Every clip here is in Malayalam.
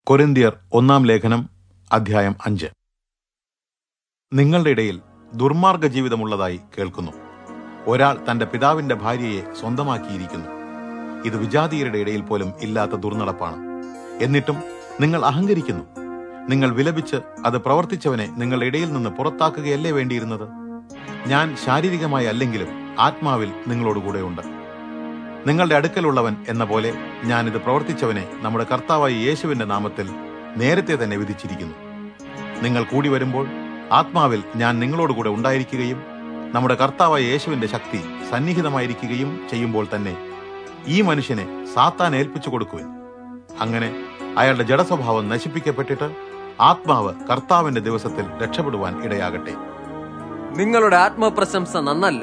കൊരിന്തിയർ ഒന്നാം ലേഖനം അധ്യായം അഞ്ച് നിങ്ങളുടെ ഇടയിൽ ദുർമാർഗ ജീവിതമുള്ളതായി കേൾക്കുന്നു ഒരാൾ തന്റെ പിതാവിന്റെ ഭാര്യയെ സ്വന്തമാക്കിയിരിക്കുന്നു ഇത് വിജാതീയരുടെ ഇടയിൽ പോലും ഇല്ലാത്ത ദുർനടപ്പാണ് എന്നിട്ടും നിങ്ങൾ അഹങ്കരിക്കുന്നു നിങ്ങൾ വിലപിച്ച് അത് പ്രവർത്തിച്ചവനെ നിങ്ങളുടെ ഇടയിൽ നിന്ന് പുറത്താക്കുകയല്ലേ വേണ്ടിയിരുന്നത് ഞാൻ ശാരീരികമായി അല്ലെങ്കിലും ആത്മാവിൽ നിങ്ങളോടുകൂടെയുണ്ട് നിങ്ങളുടെ അടുക്കലുള്ളവൻ എന്ന പോലെ ഞാനിത് പ്രവർത്തിച്ചവനെ നമ്മുടെ കർത്താവായ യേശുവിന്റെ നാമത്തിൽ നേരത്തെ തന്നെ വിധിച്ചിരിക്കുന്നു നിങ്ങൾ കൂടി വരുമ്പോൾ ആത്മാവിൽ ഞാൻ നിങ്ങളോടുകൂടെ ഉണ്ടായിരിക്കുകയും നമ്മുടെ കർത്താവായ യേശുവിന്റെ ശക്തി സന്നിഹിതമായിരിക്കുകയും ചെയ്യുമ്പോൾ തന്നെ ഈ മനുഷ്യനെ സാത്താൻ ഏൽപ്പിച്ചു കൊടുക്കുവിൻ അങ്ങനെ അയാളുടെ ജഡസ്വഭാവം നശിപ്പിക്കപ്പെട്ടിട്ട് ആത്മാവ് കർത്താവിന്റെ ദിവസത്തിൽ രക്ഷപ്പെടുവാൻ ഇടയാകട്ടെ നിങ്ങളുടെ ആത്മപ്രശംസ നന്നല്ല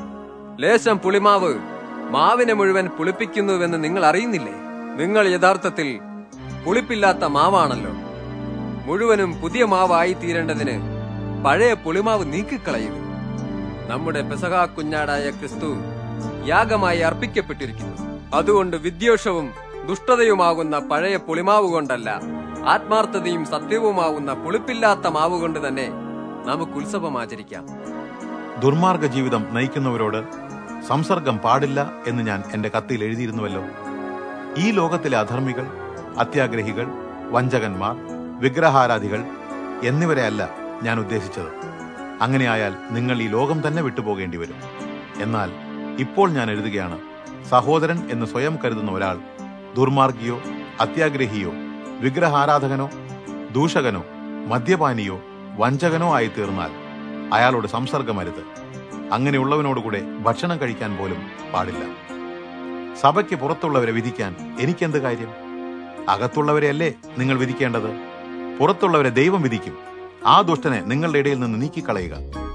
ലേശം പുളിമാവ് മാവിനെ മുഴുവൻ പുളിപ്പിക്കുന്നുവെന്ന് നിങ്ങൾ അറിയുന്നില്ലേ നിങ്ങൾ യഥാർത്ഥത്തിൽ പുളിപ്പില്ലാത്ത മാവാണല്ലോ മുഴുവനും പുതിയ മാവായി തീരേണ്ടതിന് പഴയ പുളിമാവ് നീക്കിക്കളയുക നമ്മുടെ പെസഹാ കുഞ്ഞാടായ ക്രിസ്തു യാഗമായി അർപ്പിക്കപ്പെട്ടിരിക്കുന്നു അതുകൊണ്ട് വിദ്വേഷവും ദുഷ്ടതയുമാകുന്ന പഴയ പുളിമാവ് കൊണ്ടല്ല ആത്മാർത്ഥതയും സത്യവുമാകുന്ന പുളിപ്പില്ലാത്ത മാവ് കൊണ്ട് തന്നെ നമുക്ക് ഉത്സവം ആചരിക്കാം ദുർമാർഗ ജീവിതം നയിക്കുന്നവരോട് സംസർഗം പാടില്ല എന്ന് ഞാൻ എന്റെ കത്തിൽ എഴുതിയിരുന്നുവല്ലോ ഈ ലോകത്തിലെ അധർമ്മികൾ അത്യാഗ്രഹികൾ വഞ്ചകന്മാർ വിഗ്രഹാരാധികൾ എന്നിവരെയല്ല ഞാൻ ഉദ്ദേശിച്ചത് അങ്ങനെയായാൽ നിങ്ങൾ ഈ ലോകം തന്നെ വിട്ടുപോകേണ്ടി വരും എന്നാൽ ഇപ്പോൾ ഞാൻ എഴുതുകയാണ് സഹോദരൻ എന്ന് സ്വയം കരുതുന്ന ഒരാൾ ദുർമാർഗിയോ അത്യാഗ്രഹിയോ വിഗ്രഹാരാധകനോ ദൂഷകനോ മദ്യപാനിയോ വഞ്ചകനോ ആയി തീർന്നാൽ അയാളോട് സംസർഗമരുത് അങ്ങനെയുള്ളവനോടുകൂടെ ഭക്ഷണം കഴിക്കാൻ പോലും പാടില്ല സഭയ്ക്ക് പുറത്തുള്ളവരെ വിധിക്കാൻ എനിക്കെന്ത് കാര്യം അകത്തുള്ളവരെയല്ലേ നിങ്ങൾ വിധിക്കേണ്ടത് പുറത്തുള്ളവരെ ദൈവം വിധിക്കും ആ ദുഷ്ടനെ നിങ്ങളുടെ ഇടയിൽ നിന്ന് നീക്കിക്കളയുക